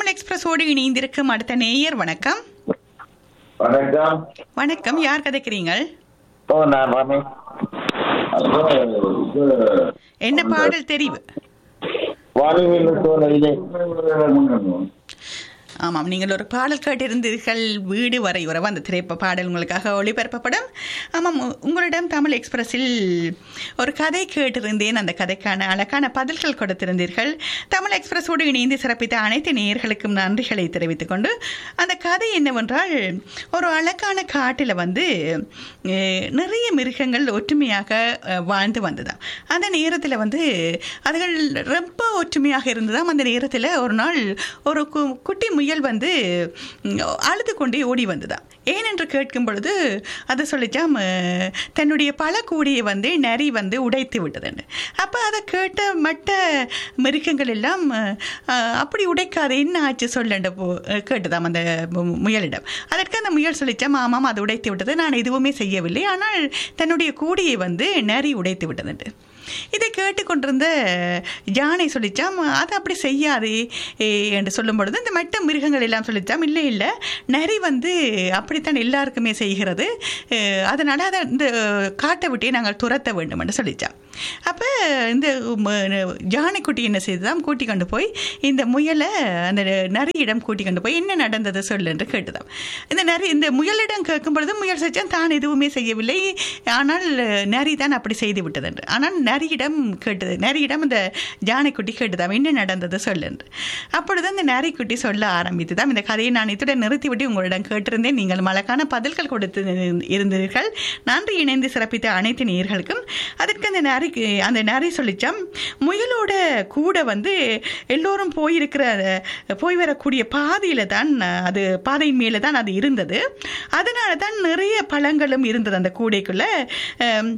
தமிழ் எக்ஸ்பிரஸோடு இணைந்திருக்கும் அடுத்த நேயர் வணக்கம் வணக்கம் வணக்கம் யார் கதைக்கிறீங்க ஓ நான் ரமேஷ் அது இது என்ன பாடல் தெரிவு வாலிபன் சோலையிலே ஆமாம் நீங்கள் ஒரு பாடல் கேட்டிருந்தீர்கள் வீடு வரை உறவு அந்த திரைப்ப பாடல் உங்களுக்காக ஒளிபரப்பப்படும் ஆமாம் உ- உங்களிடம் தமிழ் எக்ஸ்பிரஸில் ஒரு கதை கேட்டிருந்தேன் அந்த கதைக்கான அழகான பதில்கள் கொடுத்திருந்தீர்கள் தமிழ் எக்ஸ்பிரஸோடு இணைந்து சிறப்பித்த அனைத்து நேயர்களுக்கும் நன்றிகளை தெரிவித்துக் கொண்டு அந்த கதை என்னவென்றால் ஒரு அழகான காட்டில் வந்து அஹ், நிறைய மிருகங்கள் ஒற்றுமையாக அஹ், வாழ்ந்து வந்ததாம் அந்த நேரத்தில் வந்து அதுகள் ரொம்ப ஒற்றுமையாக இருந்ததாம் அந்த நேரத்தில் ஒரு நாள் ஒரு கு- குட்டி முயல் வந்து ம், அழுது கொண்டே ஓடி வந்ததாம் ஏனென்று கேட்கும் பொழுது அது சொல்லிச்சாம் அஹ், தன்னுடைய பல கூடியை வந்து நரி வந்து உடைத்து விட்டதுன்னு அப்போ அதை கேட்ட மற்ற மிருகங்கள் எல்லாம் அஹ், அஹ், அப்படி உடைக்காது என்ன ஆச்சு சொல்லண்ட போ கேட்டுதாம் அந்த மு- முயலிடம் அதற்கு அந்த முயல் சொல்லிச்சாம் ஆமாம் அது உடைத்து விட்டது நான் எதுவுமே செய்யவில்லை ஆனால் தன்னுடைய கூடியை வந்து நரி உடைத்து விட்டதுண்டு இதை கேட்டுக்கொண்டிருந்த யானை சொல்லிச்சாம் அது அப்படி செய்யாது ஏ, என்று சொல்லும் பொழுது இந்த மற்ற மிருகங்கள் எல்லாம் சொல்லிச்சாம் இல்லை இல்லை நரி வந்து அப்படித்தான் எல்லாருக்குமே செய்கிறது அஹ், அதனால அதை இந்த காட்டை விட்டே நாங்கள் துரத்த வேண்டும் என்று சொல்லிச்சாம் அப்போ இந்த ம- யானைக்குட்டி என்ன செய்ததாம் கூட்டி கொண்டு போய் இந்த முயலை அந்த நரியிடம் கூட்டி கொண்டு போய் என்ன நடந்தது சொல்லு என்று கேட்டுதாம் இந்த நரி இந்த முயலிடம் கேட்கும் பொழுது முயல் செச்சான் தான் எதுவுமே செய்யவில்லை ஆனால் நரி தான் அப்படி செய்து விட்டது என்று ஆனால் நரியிடம் கேட்டது நரியிடம் இந்த யானைக்குட்டி கேட்டுதாம் என்ன நடந்தது சொல்லு என்று அப்பொழுது அந்த நரிக்குட்டி சொல்ல ஆரம்பித்துதாம் இந்த கதையை நான் இத்துடன் நிறுத்திவிட்டு உங்களிடம் கேட்டிருந்தேன் நீங்கள் அழகான பதில்கள் கொடுத்து இருந்தீர்கள் நன்றி இணைந்து சிறப்பித்த அனைத்து நேயர்களுக்கும் அதற்கு அந்த நரி அந்த நரி சொல்லிச்சாம் முயலோட கூட வந்து எல்லோரும் போயிருக்கிற போய் வரக்கூடிய பாதையில தான் அது பாதையின் மேலே தான் அது இருந்தது அதனால தான் நிறைய பழங்களும் இருந்தது அந்த கூடைக்குள்ள அம்,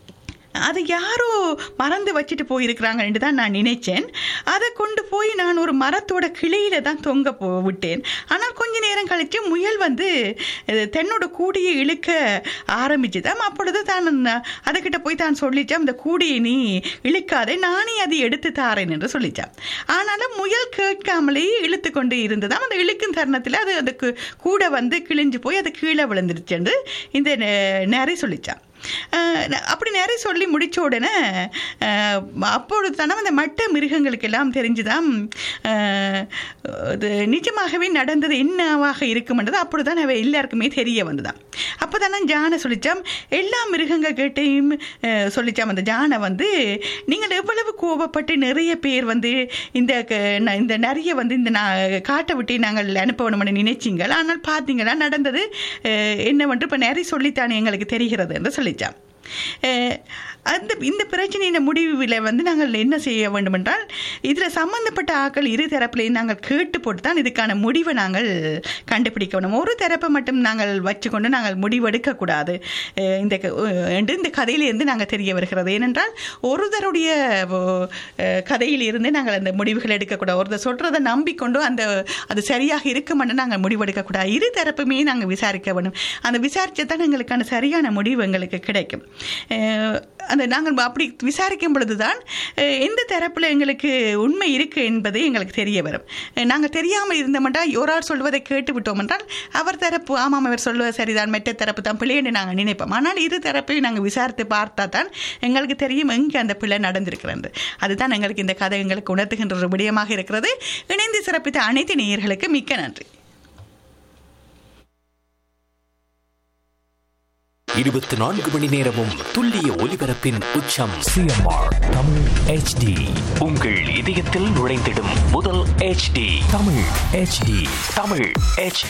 அதை யாரோ மறந்து வச்சுட்டு போயிருக்கிறாங்கன்னு தான் நான் நினைச்சேன் அதை கொண்டு போய் நான் ஒரு மரத்தோட கிளையில தான் தொங்க போ விட்டேன் ஆனால் கொஞ்ச நேரம் கழித்து முயல் வந்து அஹ், தன்னோட கூடையை இழுக்க ஆரம்பிச்சுதான் அப்பொழுது தான் நான் அதுகிட்ட போய் தான் சொல்லிச்சான் இந்த கூடையை நீ இழுக்காதே நானே அதை எடுத்து தாரேன் என்று சொல்லிச்சான் ஆனாலும் முயல் கேட்காமலே இழுத்து கொண்டு இருந்ததாம் அந்த இழுக்கும் தருணத்தில் அது அதுக்கு கூட வந்து கிழிஞ்சு போய் அது கீழே விழுந்துருச்சு என்று இந்த நெ- நரி சொல்லிச்சான் அஹ் ந- அப்படி நிறைய சொல்லி முடிச்ச உடனே அஹ், அப்பொழுது தானே அந்த மற்ற மிருகங்களுக்கெல்லாம் தெரிஞ்சுதான் அஹ், இது நிஜமாகவே நடந்தது என்னவாக இருக்கும்ன்றது அப்பொழுது தான் அவ எல்லாருக்குமே தெரிய வந்ததாம் அப்போ தானே ஜானை சொல்லிச்சாம் எல்லா மிருகங்கள் கிட்டையும் அஹ், சொல்லிச்சாம் அந்த ஜானை வந்து நீங்கள் எவ்வளவு கோபப்பட்டு நிறைய பேர் வந்து இந்த க- ந- இந்த நிறைய வந்து இந்த நா- காட்டை விட்டு நாங்கள் அனுப்பணும்னு நினைச்சிங்கள் ஆனால் பார்த்தீங்களா நடந்தது அஹ், என்னவென்று இப்போ நிறைய சொல்லித்தானே எங்களுக்கு தெரிகிறது என்று சொல்லிச்சான் அஹ், அந்த இந்த பிரச்சனையின் முடிவில் வந்து நாங்கள் என்ன செய்ய வேண்டும் என்றால் இதில் சம்பந்தப்பட்ட ஆக்கள் இரு தரப்புலையும் நாங்கள் கேட்டு போட்டு தான் இதுக்கான முடிவை நாங்கள் கண்டுபிடிக்க வேண்டும் ஒரு தரப்பை மட்டும் நாங்கள் வச்சுக்கொண்டு நாங்கள் முடிவெடுக்கக்கூடாது அஹ், இந்த க- அஹ், என்று இந்த கதையிலிருந்து நாங்கள் தெரிய வருகிறது ஏனென்றால் ஒருத்தருடைய அஹ், கதையிலிருந்து நாங்கள் அந்த முடிவுகள் எடுக்கக்கூடாது ஒருத்தர் சொல்கிறத நம்பிக்கொண்டு அந்த அது சரியாக இருக்குமென்று நாங்கள் முடிவெடுக்கக்கூடாது இரு தரப்புமே நாங்கள் விசாரிக்க வேண்டும் அந்த விசாரிச்சா தான் எங்களுக்கான சரியான முடிவு எங்களுக்கு கிடைக்கும் அஹ், அந்த நாங்கள் அப்படி விசாரிக்கும் பொழுதுதான் அஹ், எந்த தரப்பில் எங்களுக்கு உண்மை இருக்கு என்பது எங்களுக்கு தெரிய வரும் அஹ், நாங்கள் தெரியாமல் இருந்தோம்னா ஒரு ஆள் சொல்வதை கேட்டு விட்டோம் என்றால் அவர் தரப்பு ஆமாம் அவர் சொல்வது சரிதான் மற்ற தரப்பு தான் பிள்ளைன்னு நாங்கள் நினைப்போம் ஆனால் இரு தரப்பையும் நாங்கள் விசாரித்து பார்த்தா தான் எங்களுக்கு தெரியும் எங்கே அந்த பிள்ளை நடந்திருக்கிறது அதுதான் எங்களுக்கு இந்த கதை எங்களுக்கு உணர்த்துகின்ற ஒரு விடயமாக இருக்கிறது இணைந்து சிறப்பித்த அனைத்து நேயர்களுக்கு மிக்க நன்றி இருபத்தி நான்கு மணி நேரமும் துல்லிய ஒலிபரப்பின் உச்சம் சிஎம்ஆர் தமிழ் ஹெச்டி உங்கள் இதயத்தில் நுழைந்திடும் முதல் HD Tamil HD Tamil HD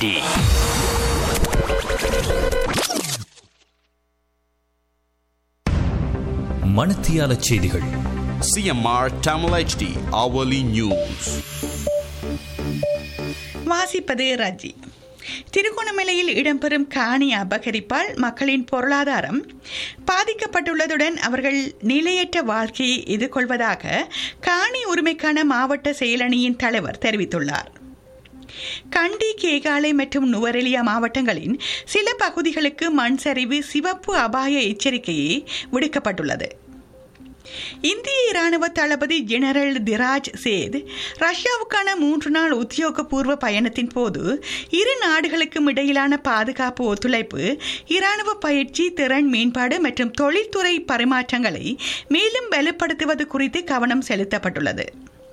மணத்தியால செய்திகள் CMR Tamil HD hourly news. வாசிப்பது ரஜி திருகோணமலையில் இடம்பெறும் காணி அபகரிப்பால் மக்களின் பொருளாதாரம் பாதிக்கப்பட்டுள்ளதுடன் அவர்கள் நிலையற்ற வாழ்க்கையை எதிர்கொள்வதாக காணி உரிமைக்கான மாவட்ட செயலணியின் தலைவர் தெரிவித்துள்ளார் கண்டி கேகாலை மற்றும் நுவரெலியா மாவட்டங்களின் சில பகுதிகளுக்கு மண் சரிவு சிவப்பு அபாய எச்சரிக்கையை விடுக்கப்பட்டுள்ளது இந்திய இராணுவ தளபதி ஜெனரல் திராஜ் சேத் ரஷ்யாவுக்கான மூன்று நாள் உத்தியோகபூர்வ பயணத்தின் போது இரு நாடுகளுக்கும் இடையிலான பாதுகாப்பு ஒத்துழைப்பு இராணுவ பயிற்சி திறன் மேம்பாடு மற்றும் தொழில்துறை பரிமாற்றங்களை மேலும் வலுப்படுத்துவது குறித்து கவனம் செலுத்தப்பட்டுள்ளது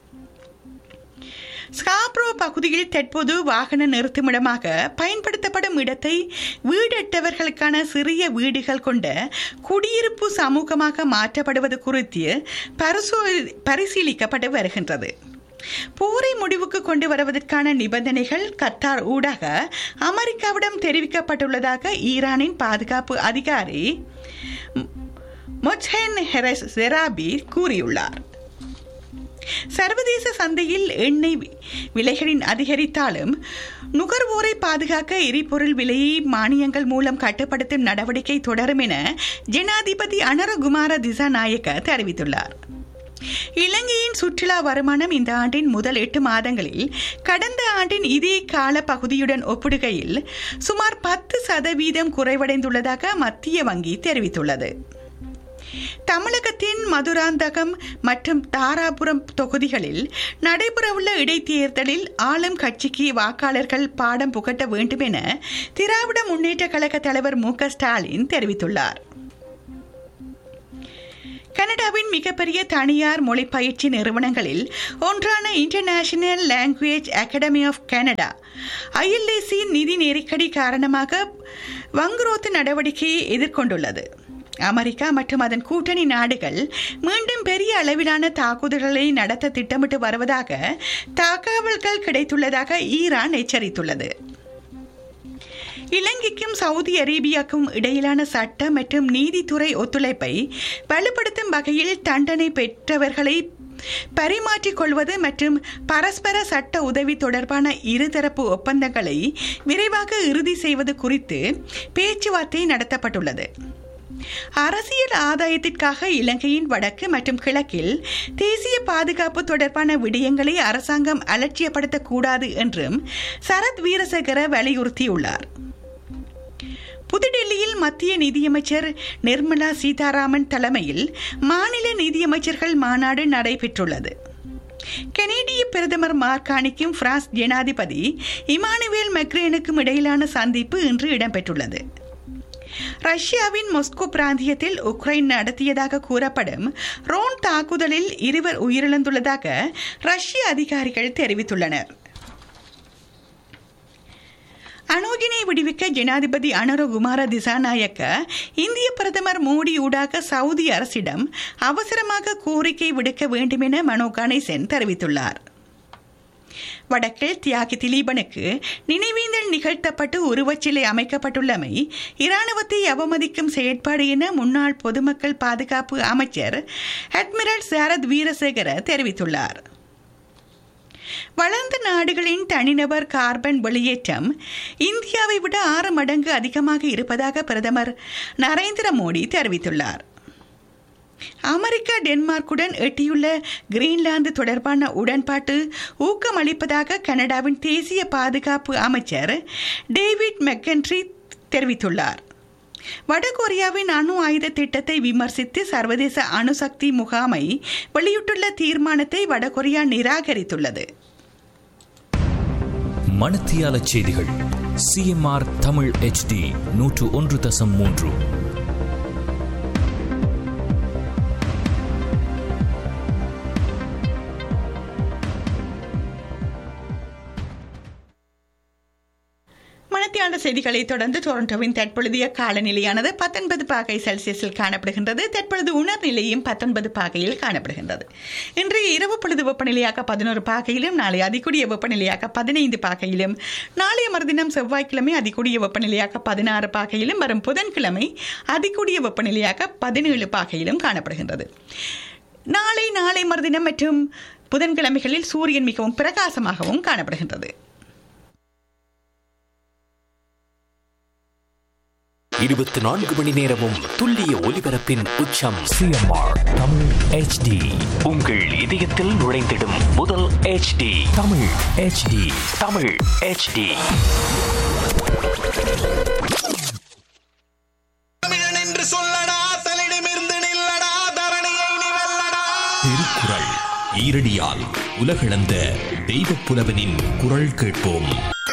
ஸ்காப்ரோ பகுதியில் தற்போது வாகன நிறுத்துமிடமாக பயன்படுத்தப்படும் இடத்தை வீடற்றவர்களுக்கான சிறிய வீடுகள் கொண்ட குடியிருப்பு சமூகமாக மாற்றப்படுவது குறித்து பரிசோ- பரிசீலிக்கப்பட்டு வருகின்றது போரை முடிவுக்கு கொண்டு வருவதற்கான நிபந்தனைகள் கத்தார் ஊடாக அமெரிக்காவிடம் தெரிவிக்கப்பட்டுள்ளதாக ஈரானின் பாதுகாப்பு அதிகாரி மொச்சென் ஹெரஸ் ஜெராபி கூறியுள்ளார் சர்வதேச சந்தையில் எண்ணெய் வி- விலைகளின் அதிகரித்தாலும் நுகர்வோரை பாதுகாக்க எரிபொருள் விலையை மானியங்கள் மூலம் கட்டுப்படுத்தும் நடவடிக்கை தொடரும் என ஜனாதிபதி அனரகுமார திசாநாயக்க தெரிவித்துள்ளார் இலங்கையின் சுற்றுலா வருமானம் இந்த ஆண்டின் முதல் எட்டு மாதங்களில் கடந்த ஆண்டின் இதே கால பகுதியுடன் ஒப்பிடுகையில் சுமார் பத்து சதவீதம் குறைவடைந்துள்ளதாக மத்திய வங்கி தெரிவித்துள்ளது தமிழகத்தின் மதுராந்தகம் மற்றும் தாராபுரம் தொகுதிகளில் நடைபெறவுள்ள இடைத்தேர்தலில் ஆளும் கட்சிக்கு வாக்காளர்கள் பாடம் புகட்ட வேண்டும் என திராவிட முன்னேற்ற கழக தலைவர் மு க ஸ்டாலின் தெரிவித்துள்ளார் கனடாவின் மிகப்பெரிய தனியார் மொழி பயிற்சி நிறுவனங்களில் ஒன்றான international language academy of Canada ILAC நிதி நெருக்கடி காரணமாக வங்குரோத்து நடவடிக்கையை எதிர்கொண்டுள்ளது அமெரிக்கா மற்றும் அதன் கூட்டணி நாடுகள் மீண்டும் பெரிய அளவிலான தாக்குதல்களை நடத்த திட்டமிட்டு வருவதாக தகவல்கள் கிடைத்துள்ளதாக ஈரான் எச்சரித்துள்ளது இலங்கைக்கும் சவுதி அரேபியாவுக்கும் இடையிலான சட்ட மற்றும் நீதித்துறை ஒத்துழைப்பை வலுப்படுத்தும் வகையில் தண்டனை பெற்றவர்களை பரிமாற்றிக் கொள்வது மற்றும் பரஸ்பர சட்ட உதவி தொடர்பான இருதரப்பு ஒப்பந்தங்களை விரைவாக இறுதி செய்வது குறித்து பேச்சுவார்த்தை நடத்தப்பட்டுள்ளது அரசியல் ஆதாயத்திற்காக இலங்கையின் வடக்கு மற்றும் கிழக்கில் தேசிய பாதுகாப்பு தொடர்பான விடயங்களை அரசாங்கம் அலட்சியப்படுத்தக்கூடாது என்றும் சரத் வீரசேகர வலியுறுத்தியுள்ளார் புதுடெல்லியில் மத்திய நிதியமைச்சர் நிர்மலா சீதாராமன் தலைமையில் மாநில நிதியமைச்சர்கள் மாநாடு நடைபெற்றுள்ளது கனேடிய பிரதமர் மார்கானிக்கும் பிரான்ஸ் ஜனாதிபதி இமானுவேல் மெக்ரேனுக்கும் இடையிலான சந்திப்பு இன்று இடம்பெற்றுள்ளது ரஷ்யாவின் மொஸ்கோ பிராந்தியத்தில் உக்ரைன் நடத்தியதாக கூறப்படும் ரோன் தாக்குதலில் இருவர் உயிரிழந்துள்ளதாக ரஷ்ய அதிகாரிகள் தெரிவித்துள்ளனர் அனோகினை விடுவிக்க ஜனாதிபதி அனுரகுமார திசாநாயக்க இந்திய பிரதமர் மோடி ஊடாக சவுதி அரசிடம் அவசரமாக கோரிக்கை விடுக்க வேண்டும் என மனோ கணேசன் தெரிவித்துள்ளார் வடக்கில் தியாகி திலீபனுக்கு நினைவேந்தல் நிகழ்த்தப்பட்டு உருவச்சிலை அமைக்கப்பட்டுள்ளமை இராணுவத்தை அவமதிக்கும் செயற்பாடு என முன்னாள் பொதுமக்கள் பாதுகாப்பு அமைச்சர் அட்மிரல் சாரத் வீரசேகர தெரிவித்துள்ளார் வளர்ந்த நாடுகளின் தனிநபர் கார்பன் வெளியேற்றம் இந்தியாவை விட ஆறு மடங்கு அதிகமாக இருப்பதாக பிரதமர் நரேந்திர மோடி தெரிவித்துள்ளார் அமெரிக்கா டென்மார்க்குடன் எட்டியுள்ள கிரீன்லாந்து தொடர்பான உடன்பாட்டு ஊக்கமளிப்பதாக கனடாவின் தேசிய பாதுகாப்பு அமைச்சர் டேவிட் மெக்கன்ட்ரி தெரிவித்துள்ளார் வடகொரியாவின் அணு ஆயுத திட்டத்தை விமர்சித்து சர்வதேச அணுசக்தி முகாமை வெளியிட்டுள்ள தீர்மானத்தை வடகொரியா நிராகரித்துள்ளது மணத்தியால செய்திகள் சிஎம்ஆர் தமிழ் HD நூற்று ஒன்று தசம் மூன்று மணத்தியாண்ட செய்திகளை தொடர்ந்து டொரண்டோவின் தற்பொழுதைய காலநிலையானது பத்தொன்பது பாகை செல்சியஸில் காணப்படுகின்றது தற்பொழுது உணர்நிலையும் பத்தொன்பது பாகையில் காணப்படுகின்றது இன்றைய இரவு பொழுது வெப்பநிலையாக பதினோரு பாகையிலும் நாளை அதிகூடிய வெப்பநிலையாக பதினைந்து பாகையிலும் நாளைய மறுதினம் செவ்வாய்க்கிழமை அதிகூடிய வெப்பநிலையாக பதினாறு பாகையிலும் வரும் புதன்கிழமை அதிகூடிய வெப்பநிலையாக பதினேழு பாகையிலும் காணப்படுகின்றது நாளை நாளை மறுதினம் மற்றும் புதன்கிழமைகளில் சூரியன் மிகவும் பிரகாசமாகவும் காணப்படுகின்றது இருபத்தி நான்கு மணி நேரமும் துல்லிய ஒலிபரப்பின் உச்சம் சிஎம்ஆர் தமிழ் HD உங்கள் இதயத்தில் நுழைந்திடும் முதல் HD Tamil HD Tamil HD தமிழன் என்று சொல்லடா தலிடமிருந்து நில்லடா தரணியை நிவல்லடா ஈரடியால் உலகளந்த தெய்வப் புலவனின் குரல் கேட்போம்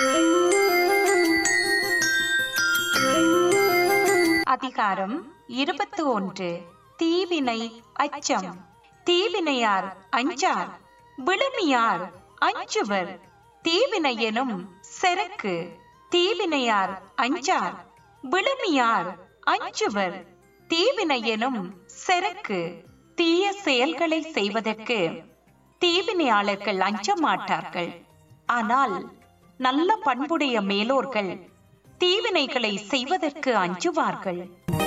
அதிகாரம் இருபத்து ஒன்று தீவினை அச்சம் தீவினையார் அஞ்சார் விழுமியார் அஞ்சுவர் தீவினை எனும் செருக்கு தீவினையார் அஞ்சார் விழுமியார் அஞ்சுவர் தீவினை எனும் செருக்கு தீய செயல்களை செய்வதற்கு தீவினையாளர்கள் அஞ்ச மாட்டார்கள் ஆனால் நல்ல பண்புடைய மேலோர்கள் தீவினைகளை செய்வதற்கு அஞ்சுவார்கள்